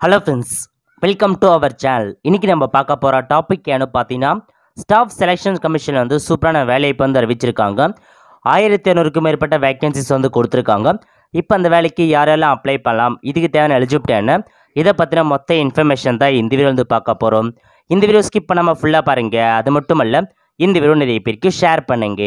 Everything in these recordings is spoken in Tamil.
hello friends welcome to our channel இன்றைக்கி நம்ம பார்க்க போகிற டாபிக் ஏன்னு பார்த்தீங்கன்னா ஸ்டாஃப் செலெக்ஷன் கமிஷன் வந்து சூப்பரான வேலையை வந்து அறிவிச்சிருக்காங்க ஆயிரத்தி இரநூறுக்கும் மேற்பட்ட வேகன்சிஸ் வந்து கொடுத்துருக்காங்க இப்போ அந்த வேலைக்கு யாரெல்லாம் அப்ளை பண்ணலாம் இதுக்கு தேவையான எலிஜிபிலிட்டி என்ன இதை பற்றின மொத்த இன்ஃபர்மேஷன் தான் இந்த வீடியோ வந்து பார்க்க போகிறோம் இந்த வீடியோ ஸ்கிப் பண்ணாமல் ஃபுல்லாக பாருங்கள் அது மட்டும் அல்ல இந்த வீடியோ நிறைய பேருக்கு ஷேர் பண்ணுங்க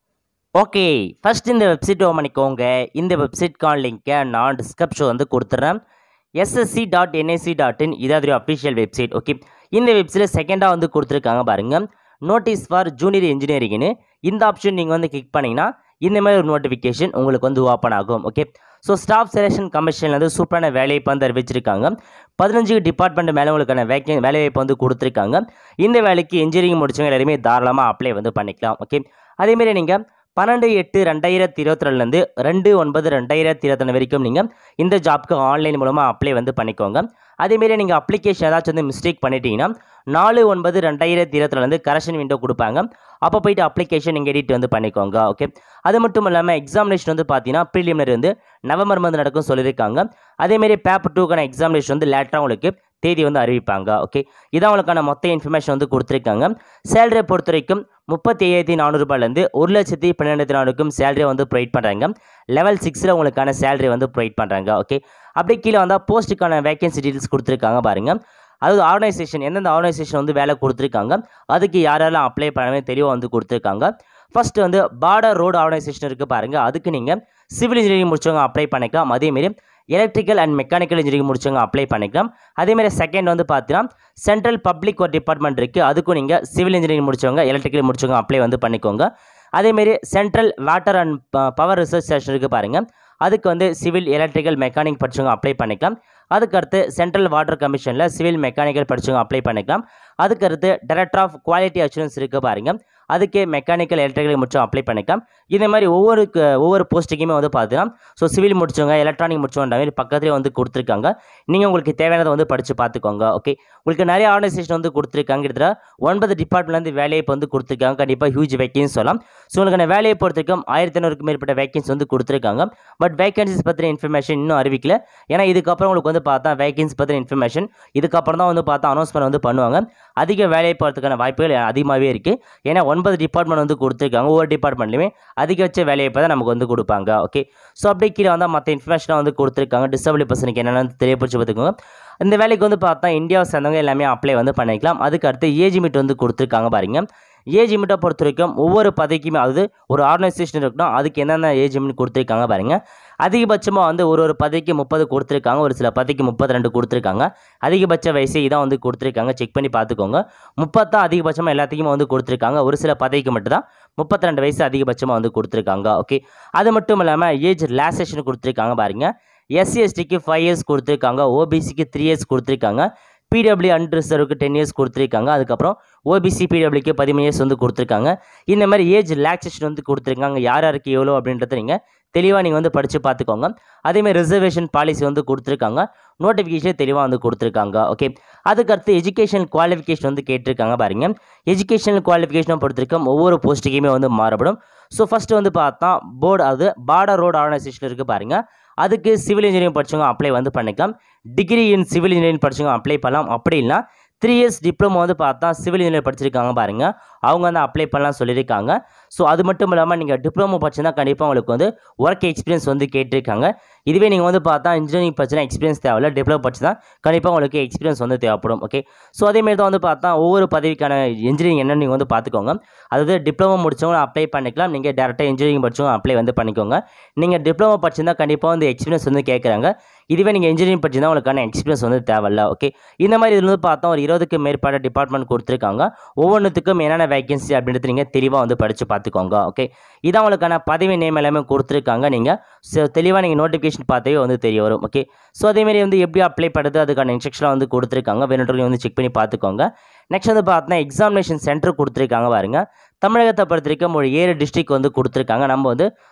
ஓகே ஃபர்ஸ்ட் இந்த வெப்சைட் ஓன் பண்ணிக்கோங்க இந்த வெப்சைட்கான லிங்க்கை நான் டிஸ்கிரிப்ஷன் வந்து கொடுத்துட்றேன் SSC dot NIC dot in இதாவது அஃபிஷியல் வெப்சைட் ஓகே இந்த வெப்சைட்டில் செகண்டாக வந்து கொடுத்துருக்காங்க பாருங்கள் நோட்டீஸ் ஃபார் ஜூனியர் இன்ஜினியரிங்னு இந்த ஆப்ஷன் நீங்கள் வந்து கிளிக் பண்ணிங்கன்னா இந்த மாதிரி ஒரு நோட்டிஃபிகேஷன் உங்களுக்கு வந்து ஓப்பன் ஆகும் ஓகே ஸோ ஸ்டாஃப் செலெக்ஷன் கமிஷனில் வந்து சூப்பரான வேலைவாய்ப்பு வந்து அறிவிச்சிருக்காங்க பதினஞ்சு டிபார்ட்மெண்ட் மேலே உங்களுக்கான வேக்கன் வேலைவாய்ப்பு வந்து கொடுத்துருக்காங்க இந்த வேலைக்கு இன்ஜினியரிங் முடிச்சவங்க எல்லாருமே தாராளமாக அப்ளை வந்து பண்ணிக்கலாம் ஓகே அதேமாரி நீங்கள் பன்னெண்டு எட்டு ரெண்டாயிரத்தி இருபத்தி ரெண்டுலேருந்து ரெண்டு ஒன்பது ரெண்டாயிரத்தி இருபத்தி வரைக்கும் நீங்கள் இந்த ஜாப்க்கு ஆன்லைன் மூலமாக அப்ளை வந்து பண்ணிக்கோங்க அதேமாரி நீங்கள் அப்ளிகேஷன் ஏதாச்சும் வந்து மிஸ்டேக் பண்ணிட்டீங்கன்னா நாலு ஒன்பது ரெண்டாயிரத்தி இருபத்திலேருந்து கரெக்ஷன் விண்டோ கொடுப்பாங்க அப்போ போயிட்டு அப்ளிகேஷன் நீங்கள் எடிட் வந்து பண்ணிக்கோங்க ஓகே அது மட்டும் இல்லாமல் எக்ஸாமினேஷன் வந்து பார்த்தீங்கன்னா ப்ரீலிமினரி வந்து நவம்பர் மந்த் நடக்கும் சொல்லியிருக்காங்க அதேமாரி பேப்பர் டூக்கான எக்ஸாமினேஷன் வந்து லேட்டராக உங்களுக்கு தேதி வந்து அறிவிப்பாங்க ஓகே இதான் உங்களுக்கான மொத்த இன்ஃபர்மேஷன் வந்து கொடுத்துருக்காங்க சேலரியை பொறுத்த வரைக்கும் முப்பத்தி ஐயாயிரத்தி நானூறுபாலேருந்து ஒரு லட்சத்தி பன்னெண்டாயிரத்தி நானூறுக்கும் சேலரி வந்து ப்ரொவைட் பண்ணுறாங்க லெவல் சிக்ஸில் உங்களுக்கான சேலரி வந்து ப்ரொவைட் பண்ணுறாங்க ஓகே அப்படியே கீழே வந்தால் போஸ்ட்டுக்கான வேகன்சி டீட்டெயில்ஸ் கொடுத்துருக்காங்க பாருங்கள் அதாவது ஆர்கனைசேஷன் எந்தெந்த ஆர்கனைசேஷன் வந்து வேலை கொடுத்துருக்காங்க அதுக்கு யாரெல்லாம் அப்ளை பண்ணவே தெளிவாக வந்து கொடுத்துருக்காங்க ஃபர்ஸ்ட் வந்து பார்டர் ரோடு ஆர்கனைசேஷன் இருக்குது பாருங்கள் அதுக்கு நீங்கள் சிவில் இன்ஜினியரிங் முடிச்சவங்க அப்ளை பண்ணிக்கலாம் அதேமாரி எலக்ட்ரிக்கல் அண்ட் மெக்கானிக்கல் இன்ஜினியரிங் முடிச்சவங்க அப்ளை பண்ணிக்கலாம் அதேமாதிரி செகண்ட் வந்து பார்த்தீங்கன்னா சென்ட்ரல் பப்ளிக் ஒரு டிபார்ட்மெண்ட் இருக்குது அதுக்கும் நீங்கள் சிவில் இன்ஜினியரிங் முடிச்சவங்க எலக்ட்ரிக்கல் முடிச்சவங்க அப்ளை வந்து பண்ணிக்கோங்க அதேமாரி central water and power research station இருக்குது பாருங்கள் அதுக்கு வந்து சிவில் எலக்ட்ரிக்கல் மெக்கானிக் படிச்சவங்க அப்ளை பண்ணிக்கலாம் அதுக்கடுத்து சென்ட்ரல் வாட்டர் கமிஷனில் சிவில் மெக்கானிக்கல் படிச்சவங்க அப்ளை பண்ணிக்கலாம் அதுக்கடுத்து டைரக்டர் ஆஃப் குவாலிட்டி அஷூரன்ஸ் இருக்குது பாருங்கள் அதுக்கு மெக்கானிக்கல் எலக்ட்ரிக்கல் முடிச்சவங்க அப்ளை பண்ணிக்கலாம் இந்த மாதிரி ஒவ்வொரு க- ஒவ்வொரு போஸ்ட்டுக்குமே வந்து பார்த்தீங்கன்னா ஸோ சிவில் முடிச்சவங்க எலக்ட்ரானிக் முடிச்சவங்க மாதிரி பக்கத்துலேயே வந்து கொடுத்துருக்காங்க நீங்கள் உங்களுக்கு தேவையானதை வந்து படித்து பார்த்துக்கோங்க ஓகே உங்களுக்கு நிறைய ஆர்கனைசேஷன் வந்து கொடுத்துருக்காங்க கிட்டத்தட்ட ஒன்பது டிபார்ட்மெண்ட்லேருந்து வேலையை வந்து கொடுத்துருக்காங்க கண்டிப்பாக ஹியூஜ் வேக்கன்ஸ் சொல்லலாம் ஸோ உங்களுக்கான வேலையை பொறுத்த வரைக்கும் ஆயிரத்தி ஐநூறுக்கு மேற்பட்ட வேக்கன்ஸ் வந்து கொடுத்துருக்காங்க பட் வேகன்சிஸ் பற்றின இன்ஃபர்மேஷன் இன்னும் அறிவிக்கல ஏன்னா இதுக்கப்புறம் உங்களுக்கு வந்து பார்த்தா வேகன்சி பற்றின இன்ஃபர்மேஷன் இதுக்கப்புறம் தான் வந்து பார்த்தா அனௌன்ஸ்மெண்ட் வந்து பண்ணுவாங்க அதிக வேலையை போகிறதுக்கான வாய்ப்புகள் அதிகமாகவே இருக்குது ஏன்னா ஒன்பது டிபார்ட்மெண்ட் வந்து கொடுத்துருக்காங்க ஒவ்வொரு டிபார்ட்மெண்ட்லையுமே அதிகபட்ச வேலைவாய்ப்பை தான் நமக்கு வந்து கொடுப்பாங்க ஓகே ஸோ அப்படியே கீழே வந்தால் மற்ற இன்ஃபர்மேஷனாக வந்து கொடுத்துருக்காங்க டிசபிள் பர்சனுக்கு என்னென்னு தெரியப்படுத்தி பார்த்துக்கோங்க இந்த வேலைக்கு வந்து பார்த்தா இந்தியாவை சேர்ந்தவங்க எல்லாமே அப்ளை வந்து பண்ணிக்கலாம் அதுக்கு அடுத்து ஏஜ் லிமிட் வந்து கொடுத்துருக்காங்க பாருங்க ஏஜ் லிமிட்டை பொறுத்த வரைக்கும் ஒவ்வொரு பதவிக்குமே அதாவது ஒரு ஆர்கனைசேஷன் இருக்கணும் அதுக்கு என்னென்ன ஏஜ் லிமிட் கொடுத்துருக்காங்க பாருங்க அதிகபட்சமாக வந்து ஒரு ஒரு பதவிக்கு முப்பது கொடுத்துருக்காங்க ஒரு சில பதவிக்கு முப்பத்தி ரெண்டு கொடுத்துருக்காங்க அதிகபட்ச வயசு இதான் வந்து கொடுத்துருக்காங்க செக் பண்ணி பார்த்துக்கோங்க முப்பத்தான் அதிகபட்சமாக எல்லாத்துக்குமே வந்து கொடுத்துருக்காங்க ஒரு சில பதவிக்கு மட்டும்தான் முப்பத்தி ரெண்டு வயசு அதிகபட்சமாக வந்து கொடுத்துருக்காங்க ஓகே அது மட்டும் இல்லாமல் ஏஜ் ரிலாக்ஸேஷன் கொடுத்துருக்காங்க பாருங்க எஸ்சி எஸ்டிக்கு ஃபைவ் இயர்ஸ் கொடுத்துருக்காங்க ஓபிசிக்கு த்ரீ இயர்ஸ் கொடுத்துருக்காங்க பிடபிள்யூ அன்ரிசர்வுக்கு டென் இயர்ஸ் கொடுத்துருக்காங்க அதுக்கப்புறம் ஓபிசி பிடபிள்யூக்கு பதிமூணு இயர்ஸ் வந்து கொடுத்துருக்காங்க இந்த மாதிரி ஏஜ் ரிலாக்ஸேஷன் வந்து கொடுத்துருக்காங்க யார் யாருக்கு எவ்வளோ அப்படின்றத நீங்கள் தெளிவாக நீங்கள் வந்து படித்து பார்த்துக்கோங்க அதேமாதிரி ரிசர்வேஷன் பாலிசி வந்து கொடுத்துருக்காங்க நோட்டிஃபிகேஷன் தெளிவாக வந்து கொடுத்துருக்காங்க ஓகே அதுக்கடுத்து எஜுகேஷன் குவாலிஃபிகேஷன் வந்து கேட்டிருக்காங்க பாருங்க எஜுகேஷனல் குவாலிஃபிகேஷனை பொறுத்திருக்கும் ஒவ்வொரு போஸ்ட்டுக்குமே வந்து மாறுபடும் ஸோ ஃபஸ்ட்டு வந்து பார்த்தா போர்டு அது பார்டர் ரோடு ஆர்கனைசேஷன் இருக்குது பாருங்கள் அதுக்கு சிவில் இன்ஜினியரிங் படிச்சவங்க அப்ளை வந்து பண்ணிக்கலாம் டிகிரி இன் சிவில் இன்ஜினியரிங் படிச்சவங்க அப்ளை பண்ணலாம் அப்படி இல்லைனா த்ரீ இயர்ஸ் டிப்ளமோ வந்து பார்த்தா சிவில் இன்ஜினியர் படிச்சிருக்காங்க பாருங்க அவங்க வந்து அப்ளை பண்ணலாம் சொல்லியிருக்காங்க ஸோ அது மட்டும் இல்லாமல் நீங்கள் டிப்ளமோ படிச்சிருந்தா கண்டிப்பாக உங்களுக்கு வந்து ஒர்க் எக்ஸ்பீரியன்ஸ் வந்து கேட்டிருக்காங்க இதுவே நீங்கள் வந்து பார்த்தா இன்ஜினியரிங் படிச்சுனா எக்ஸ்பீரியன்ஸ் தேவையில்ல டிப்ளமோ படிச்சு தான் கண்டிப்பாக உங்களுக்கு எக்ஸ்பீரியன்ஸ் வந்து தேவைப்படும் ஓகே ஸோ அதேமாரி தான் வந்து பார்த்தா ஒவ்வொரு பதவிக்கான இன்ஜினியரிங் என்னன்னு நீங்கள் வந்து பார்த்துக்கோங்க அதாவது டிப்ளமோ முடிச்சவங்க அப்ளை பண்ணிக்கலாம் நீங்கள் டேரெக்டாக இன்ஜினியரிங் படிச்சவங்க அப்ளை வந்து பண்ணிக்கோங்க நீங்கள் டிப்ளமோ படிச்சிருந்தா கண்டிப்பாக வந்து எக்ஸ்பீரியன்ஸ் வந்து கேட்குறாங்க இதுவே நீங்கள் இன்ஜினியரிங் படிச்சிருந்தா உங்களுக்கான எக்ஸ்பீரியன்ஸ் வந்து தேவையில்ல ஓகே இந்த மாதிரி இதில் வந்து பார்த்தா ஒரு இருபதுக்கு மேற்பட்ட டிபார்ட்மெண்ட் கொடுத்துருக்காங்க ஒவ்வொன்றுத்துக்கும் என்னென்ன வேகன்சி அப்படின்றது நீங்கள் தெளிவாக வந்து படித்து பார்த்துக்கோங்க ஓகே இதான் உங்களுக்கான பதவி நேம் எல்லாமே கொடுத்துருக்காங்க நீங்கள் தெளிவாக நீங்கள் நோட்டிஃபிகேஷன் பார்த்தே வந்து தெரிய வரும் ஓகே ஸோ அதேமாரி வந்து எப்படி அப்ளை பண்ணுறது அதுக்கான இன்ஸ்ட்ரக்ஷன் வந்து கொடுத்துருக்காங்க வேணுன்றவங்க வந்து செக் பண்ணி பார்த்துக்கோங்க நெக்ஸ்ட் வந்து பார்த்தீங்கன்னா எக்ஸாமினேஷன் சென்டர் கொடுத்துருக்காங்க பாருங்க தமிழகத்தை பொறுத்த வரைக்கும் ஒரு ஏழு டிஸ்ட்ரிக் வந்து கொடுத்துருக்காங்க நம்ம வந்து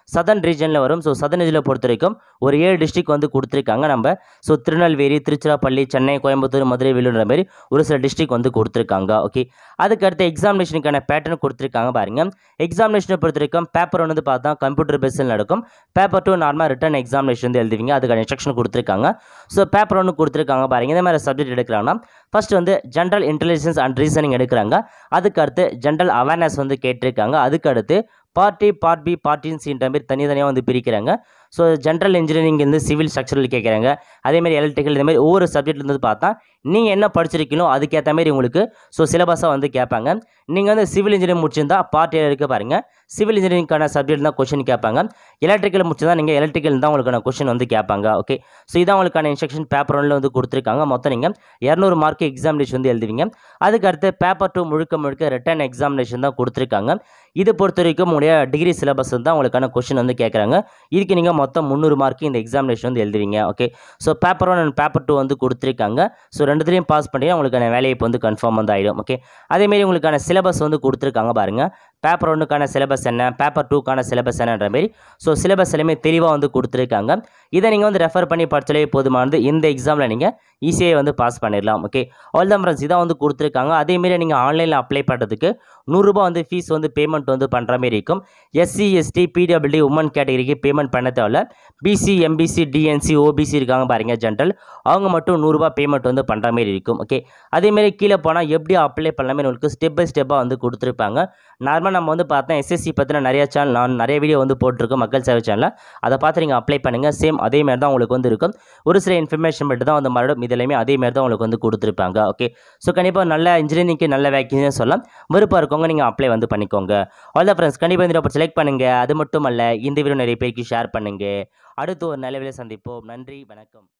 சதர்ன் ரீஜனில் வரும் ஸோ சதர்ன் ரீஜனில் பொறுத்த வரைக்கும் ஒரு ஏழு டிஸ்ட்ரிக் வந்து கொடுத்துருக்காங்க நம்ம ஸோ திருநெல்வேலி திருச்சிராப்பள்ளி சென்னை கோயம்புத்தூர் மதுரை வேலூர்ன்ற மாதிரி ஒரு சில டிஸ்ட்ரிக் வந்து கொடுத்துருக்காங்க ஓகே அதுக்கு அடுத்து எக்ஸாமினேஷனுக்கான பேட்டர்ன் கொடுத்துருக்காங்க பாருங்க எக்ஸாமினேஷனை பொறுத்த வரைக்கும் பேப்பர் ஒன்று வந்து பார்த்தா கம்ப்யூட்டர் பேஸில் நடக்கும் பேப்பர் டூ நார்மலாக ரிட்டன் எக்ஸாமினேஷன் வந்து எழுதுவீங்க அதுக்கான இன்ஸ்ட்ரக்ஷன் கொடுத்துருக்காங்க ஸோ பேப்பர் ஒன்று கொடுத்துருக்காங்க பாருங்க இந்த மாதிரி சப்ஜெக்ட் எடுக்கிறாங்கன்னா ஃபர்ஸ்ட் வந்து ஜென்ரல் இன்டெலிஜென்ஸ் அண்ட் ரீசனிங் எடுக்கிறாங்க அதுக்கு அடுத்து ஜென்ரல் அவேர்னஸ் வந்து கேட்டிருக்காங்க அதுக்கு அடுத்து பார்ட்டி பார்ட் பி பார்ட்டின் சின்ற மாதிரி தனித்தனியாக வந்து பிரிக்கிறாங்க ஸோ ஜென்ரல் இன்ஜினியரிங் வந்து சிவில் ஸ்ட்ரக்சரல் கேட்குறாங்க அதேமாதிரி எலக்ட்ரிக்கல் இந்த மாதிரி ஒவ்வொரு சப்ஜெக்ட் இருந்து பார்த்தா நீங்கள் என்ன படிச்சிருக்கீங்களோ அதுக்கேற்ற மாதிரி உங்களுக்கு ஸோ சிலபஸாக வந்து கேட்பாங்க நீங்கள் வந்து சிவில் இன்ஜினியரிங் முடிச்சிருந்தா பார்ட் ஏ இருக்க பாருங்கள் சிவில் இன்ஜினியரிங்கான சப்ஜெக்ட் தான் கொஷின் கேட்பாங்க எலக்ட்ரிக்கல் முடிச்சிருந்தா நீங்கள் எலக்ட்ரிக்கல் தான் உங்களுக்கான கொஷின் வந்து கேட்பாங்க ஓகே ஸோ இதான் உங்களுக்கான இன்ஸ்ட்ரக்ஷன் பேப்பர் ஒன்றில் வந்து கொடுத்துருக்காங்க மொத்தம் நீங்கள் இரநூறு மார்க் எக்ஸாமினேஷன் வந்து எழுதுவீங்க அதுக்கு அடுத்து பேப்பர் டூ முழுக்க முழுக்க ரிட்டன் எக்ஸாமினேஷன் தான் கொடுத்துருக்காங்க இது பொறுத்த வரைக்கும் உங்களுடைய டிகிரி சிலபஸ் தான் உங்களுக்கான கொஷின் வந்து கேட்குறாங்க இதுக்கு நீங்கள் மொத்தம் முந்நூறு மார்க் இந்த எக்ஸாமினேஷன் வந்து எழுதுவீங்க okay so paper one and paper two வந்து கொடுத்துருக்காங்க ஸோ ரெண்டுத்துலையும் பாஸ் பண்ணி உங்களுக்கான வேலையை இப்போ வந்து கன்ஃபார்ம் வந்து ஆகிடும் ஓகே அதேமாரி உங்களுக்கான சிலபஸ் வந்து கொடுத்துருக்காங்க பாருங்கள் பேப்பர் ஒன்றுக்கான சிலபஸ் என்ன பேப்பர் டூக்கான சிலபஸ் என்னன்ற மாதிரி ஸோ சிலபஸ் எல்லாமே தெளிவாக வந்து கொடுத்துருக்காங்க இதை நீங்கள் வந்து ரெஃபர் பண்ணி படிச்சாலே போதுமானது இந்த எக்ஸாமில் நீங்கள் ஈஸியாக வந்து பாஸ் பண்ணிடலாம் ஓகே ஆல் தான் ஃப்ரெண்ட்ஸ் இதான் வந்து கொடுத்துருக்காங்க அதேமாரி நீங்கள் ஆன்லைனில் அப்ளை பண்ணுறதுக்கு நூறுரூபா வந்து ஃபீஸ் வந்து பேமெண்ட் வந்து பண்ணுற மாதிரி இருக்கும் எஸ்சி எஸ்டி பிடபிள்யூ உமன் கேட்டகரிக்கு பேமெண்ட் பண்ண தேவையில்ல பிசி எம்பிசி டிஎன்சி ஓபிசி இருக்காங்க பாருங்க ஜென்ரல் அவங்க மட்டும் நூறுரூபா பேமெண்ட் வந்து பண்ணுற மாதிரி இருக்கும் ஓகே அதேமாரி கீழே போனால் எப்படி அப்ளை பண்ணலாமே உங்களுக்கு ஸ்டெப் பை ஸ்டெப்பாக வந்து கொடுத்துருப்பாங்க நார்மலாக நம்ம வந்து பார்த்தா எஸ்எஸ்சி பற்றின நிறைய சேனல் நான் நிறைய வீடியோ வந்து போட்டிருக்கோம் மக்கள் சேவை சேனலில் அதை பார்த்து நீங்கள் அப்ளை பண்ணுங்கள் சேம் அதே மாதிரி தான் உங்களுக்கு வந்து இருக்கும் ஒரு சில இன்ஃபர்மேஷன் மட்டும் தான் வந்து மறுபடியும் இது எல்லாமே அதே மாதிரி தான் உங்களுக்கு வந்து கொடுத்துருப்பாங்க ஓகே ஸோ கண்டிப்பாக நல்ல இன்ஜினியரிங்க்கு நல்ல வேக்கன்சி சொல்லலாம் விருப்பம் இருக்கவங்க நீங்கள் அப்ளை வந்து பண்ணிக்கோங்க ஆல் த ஃப்ரெண்ட்ஸ் கண்டிப்பாக இந்த செலக்ட் பண்ணுங்கள் அது மட்டும் அல்ல இந்த வீடியோ நிறைய பேருக்கு ஷேர் பண்ணுங்கள் அடுத்து ஒரு நல்ல வேலை சந்திப்போம் நன்றி வணக்கம்